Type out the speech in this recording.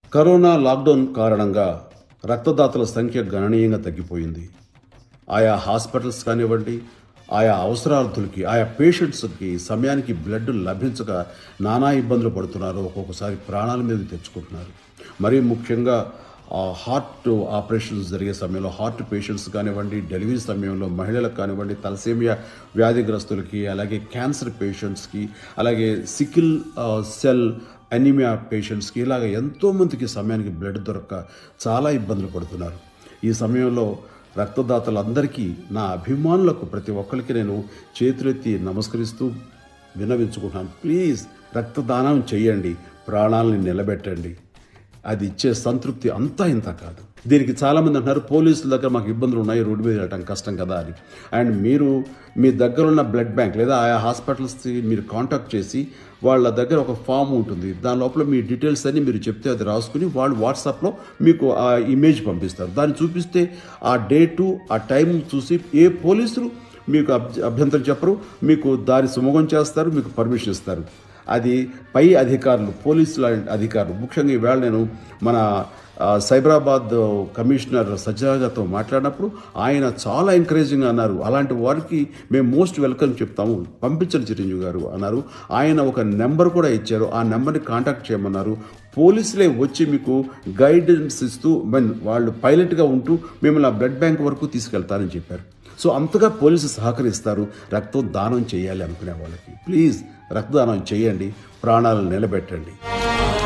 corona lockdown కారణంగా రక్తదాతల సంఖ్య గణనీయంగా తగ్గిపోయింది ఆయా హాస్పిటల్స్ కానివ్వండి ఆయా అవసరార్థులకి ఆయా పేషెంట్స్కి సమయానికి బ్లడ్ లభించక నానా ఇబ్బందులు పడుతున్నారు ఒక్కొక్కసారి ప్రాణాల మీద తెచ్చుకుంటున్నారు మరీ ముఖ్యంగా ఆ హార్ట్ ఆపరేషన్స్ జరిగే సమయంలో హార్ట్ పేషెంట్స్ కానివ్వండి డెలివరీ సమయంలో మహిళలకు కానివ్వండి తలసేమియా వ్యాధిగ్రస్తులకి అలాగే క్యాన్సర్ పేషెంట్స్కి అలాగే సికిల్ సెల్ అనిమియా పేషెంట్స్కి ఇలాగ ఎంతోమందికి సమయానికి బ్లడ్ దొరక్క చాలా ఇబ్బందులు పడుతున్నారు ఈ సమయంలో రక్తదాతలందరికీ నా అభిమానులకు ప్రతి ఒక్కరికి నేను చేతులెత్తి నమస్కరిస్తూ విన్నవించుకుంటున్నాను ప్లీజ్ రక్తదానం చేయండి ప్రాణాలని నిలబెట్టండి అది ఇచ్చే సంతృప్తి అంతా ఇంత కాదు దీనికి చాలామంది అంటున్నారు పోలీసుల దగ్గర మాకు ఇబ్బందులు ఉన్నాయి రోడ్డు మీద వెళ్ళటం కష్టం కదా అని అండ్ మీరు మీ దగ్గర ఉన్న బ్లడ్ బ్యాంక్ లేదా ఆయా హాస్పిటల్స్కి మీరు కాంటాక్ట్ చేసి వాళ్ళ దగ్గర ఒక ఫామ్ ఉంటుంది దాని లోపల మీ డీటెయిల్స్ అన్ని మీరు చెప్తే అది రాసుకుని వాళ్ళు వాట్సాప్లో మీకు ఆ ఇమేజ్ పంపిస్తారు దాన్ని చూపిస్తే ఆ డేటు ఆ టైం చూసి ఏ పోలీసులు మీకు అభ్య- అభ్యంతరం చెప్పరు మీకు దారి సుమగం చేస్తారు మీకు పర్మిషన్ ఇస్తారు అది పై అధికారులు పోలీసుల అధికారులు ముఖ్యంగా ఈవేళ నేను మన ఆ, సైబరాబాద్ కమిషనర్ సజ్జాగాతో మాట్లాడినప్పుడు ఆయన చాలా ఎంకరేజింగ్ అన్నారు అలాంటి వారికి మేము మోస్ట్ వెల్కమ్ చెప్తాము పంపించండి చిరంజీవి గారు అన్నారు ఆయన ఒక నెంబర్ కూడా ఇచ్చారు ఆ నెంబర్ని కాంటాక్ట్ చేయమన్నారు పోలీసులే వచ్చి మీకు గైడెన్స్ ఇస్తూ మెన్ వాళ్ళు పైలట్గా ఉంటూ మిమ్మల్ని ఆ బ్లడ్ బ్యాంక్ వరకు తీసుకెళ్తారని చెప్పారు సో అంతగా పోలీసు సహకరిస్తారు రక్తం దానం చేయాలి అనుకునే వాళ్ళకి ప్లీజ్ రక్తదానం చేయండి ప్రాణాలను నిలబెట్టండి